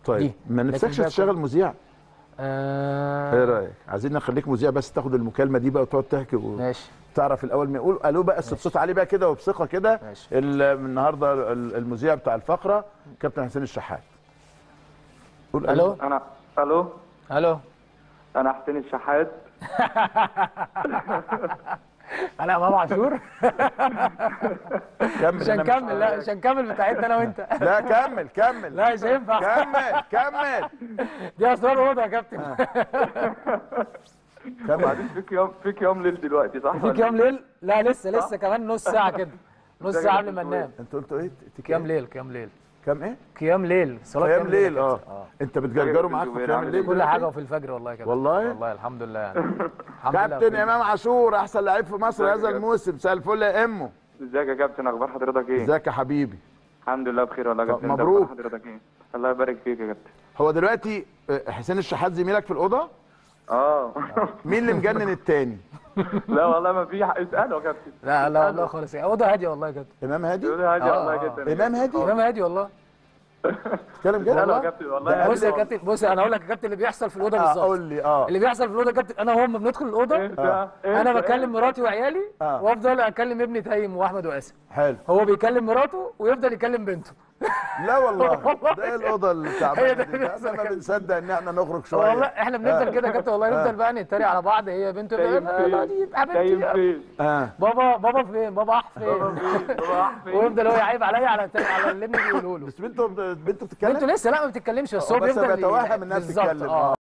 طيب دي. ما لكن نفسكش بقى تشتغل مذيع آه ايه رايك عايزين نخليك مذيع بس تاخد المكالمه دي بقى وتقعد تحكي و... ماشي تعرف الاول ما يقول الو بقى بس بصوت عالي بقى كده وبثقه كده ماشي. ال- من النهارده ال- المذيع بتاع الفقره كابتن حسين الشحات قول الو انا الو الو انا حسين الشحات انا امام عاشور كمل مش أنا هنكمل لا مش هنكمل بتاعتنا انا وانت لا كمل كمل لا مش هينفع كمل كمل دي اسرار اوضه يا كابتن كمل فيك يوم فيك يوم ليل دلوقتي صح في كام ليل لا لسه لسه كمان نص ساعه كده نص ساعه قبل ما ننام انت قلت ايه قيام ليل قيام ليل كام ايه قيام ليل صلاه قيام ليل يا اه كابتن. انت بتجرجروا معاك في قيام الليل كل حاجه وفي الفجر والله يا كابتن والله؟ والله الحمد لله يعني الحمد لله كابتن امام عاشور احسن لعيب في مصر هذا الموسم مساء الفل يا امه ازيك يا كابتن اخبار حضرتك ايه ازيك يا حبيبي الحمد لله بخير والله يا طب كابتن انت مبروك. أخبار حضرتك ايه الله يبارك فيك يا كابتن هو دلوقتي آه، حسين الشحات زميلك في الاوضه اه مين اللي مجنن التاني لا والله ما في حق اساله يا كابتن لا لا والله خالص يعني اوضه هاديه والله يا كابتن امام هادي يقول لي هادي آه، والله آه. جدا امام هادي امام هادي والله تتكلم لا لا كده يا كابتن والله بص يا كابتن بص انا هقول لك يا كابتن اللي بيحصل في الاوضه آه، بالظبط قول لي اه اللي بيحصل في الاوضه يا كابتن انا وهم بندخل الاوضه انت انا انت- بكلم مراتي وعيالي آه. وافضل اكلم ابني تايم واحمد وقاسم حلو هو بيكلم مراته ويفضل يكلم بنته لا والله والله. ده ايه الاوضه اللي هي تعبانه ده دي اللي ده بيحصل احنا ما كده. بنصدق ان احنا نخرج شويه والله احنا بنفضل كده يا كابتن والله نفضل بقى نتريق على بعض هي بنته تايم بتقول لا دي فين حبيبتي تايم فين اه بابا بابا فين بابا اح بابا فين فين بابا راح فين ويفضل هو يعيب عليا على على اللي ابني بيقوله له بس بنته بنته بتتكلم بنته لسه لا ما بتتكلمش بس هو بس بيفضل بيتوهم انها بالظبط، بتتكلم اه اه